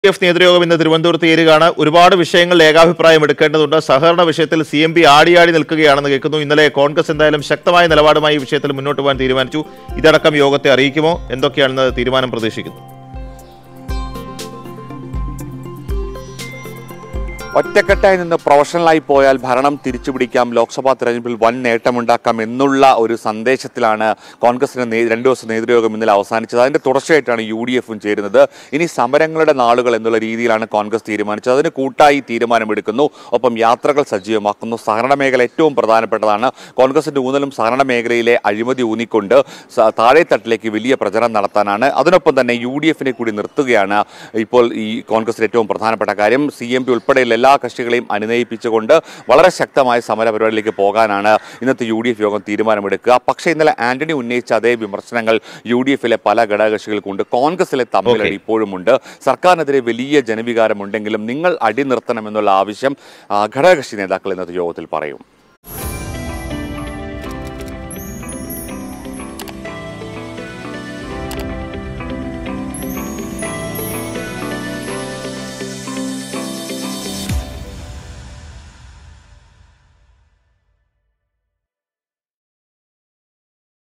F നേതൃയോഗം ഇന്ന് തിരുവനന്തപുരത്ത് ചേരുകയാണ് ഒരുപാട് വിഷയങ്ങളിൽ ഏകാഭിപ്രായം എടുക്കേണ്ടതുണ്ട് സഹകരണ വിഷയത്തിൽ സി എം പി ആടിയാടി നിൽക്കുകയാണെന്ന് കേൾക്കുന്നു ഇന്നലെ കോൺഗ്രസ് എന്തായാലും ശക്തമായ നിലപാടുമായി ഈ വിഷയത്തിൽ മുന്നോട്ട് പോകാൻ തീരുമാനിച്ചു ഇതടക്കം യോഗത്തെ അറിയിക്കുമോ എന്തൊക്കെയാണെന്ന് തീരുമാനം പ്രതീക്ഷിക്കുന്നു ഒറ്റക്കെട്ടായി നിന്ന് പ്രൊഫഷണലായി പോയാൽ ഭരണം തിരിച്ചുപിടിക്കാം ലോക്സഭാ തെരഞ്ഞെടുപ്പിൽ വൻ നേട്ടമുണ്ടാക്കാം എന്നുള്ള ഒരു സന്ദേശത്തിലാണ് കോൺഗ്രസിന്റെ നേ- രണ്ടു ദിവസം നേതൃയോഗം ഇന്നലെ അവസാനിച്ചത് അതിന്റെ തുടർച്ചയായിട്ടാണ് യു ഡി എഫും ചേരുന്നത് ഇനി സമരങ്ങളുടെ നാളുകൾ എന്നുള്ള രീതിയിലാണ് കോൺഗ്രസ് തീരുമാനിച്ചത് അതിന് കൂട്ടായി തീരുമാനമെടുക്കുന്നു ഒപ്പം യാത്രകൾ സജീവമാക്കുന്നു സഹകരണ മേഖല ഏറ്റവും പ്രധാനപ്പെട്ടതാണ് കോൺഗ്രസിന്റെ ഊന്നലും സഹകരണ മേഖലയിലെ അഴിമതി ഊന്നിക്കൊണ്ട് സ- താഴെത്തട്ടിലേക്ക് വലിയ പ്രചരണം നടത്താനാണ് അതിനൊപ്പം തന്നെ യു ഡി എഫിനെ കൂടി നിർത്തുകയാണ് ഇപ്പോൾ ഈ കോൺഗ്രസിന്റെ ഏറ്റവും പ്രധാനപ്പെട്ട കാര്യം സി എം പി ഉൾപ്പെടെയുള്ള എല്ലാ കക്ഷികളെയും അനുനയിപ്പിച്ചുകൊണ്ട് വളരെ ശക്തമായ സമര പരിപാടിയിലേക്ക് പോകാനാണ് ഇന്നത്തെ യു ഡി എഫ് യോഗം തീരുമാനമെടുക്കുക പക്ഷേ ഇന്നലെ ആന്റണി ഉന്നയിച്ച അതേ വിമർശനങ്ങൾ യു ഡി എഫിലെ പല ഘടകകക്ഷികൾക്കുണ്ട് കോൺഗ്രസിലെ തമ്മിലടി ഇപ്പോഴുമുണ്ട് സർക്കാരിനെതിരെ വലിയ ജനവികാരമുണ്ടെങ്കിലും നിങ്ങൾ അടി നിർത്തണമെന്നുള്ള ആവശ്യം ആ, ഘടകകക്ഷി നേതാക്കൾ ഇന്നത്തെ യോഗത്തിൽ പറയും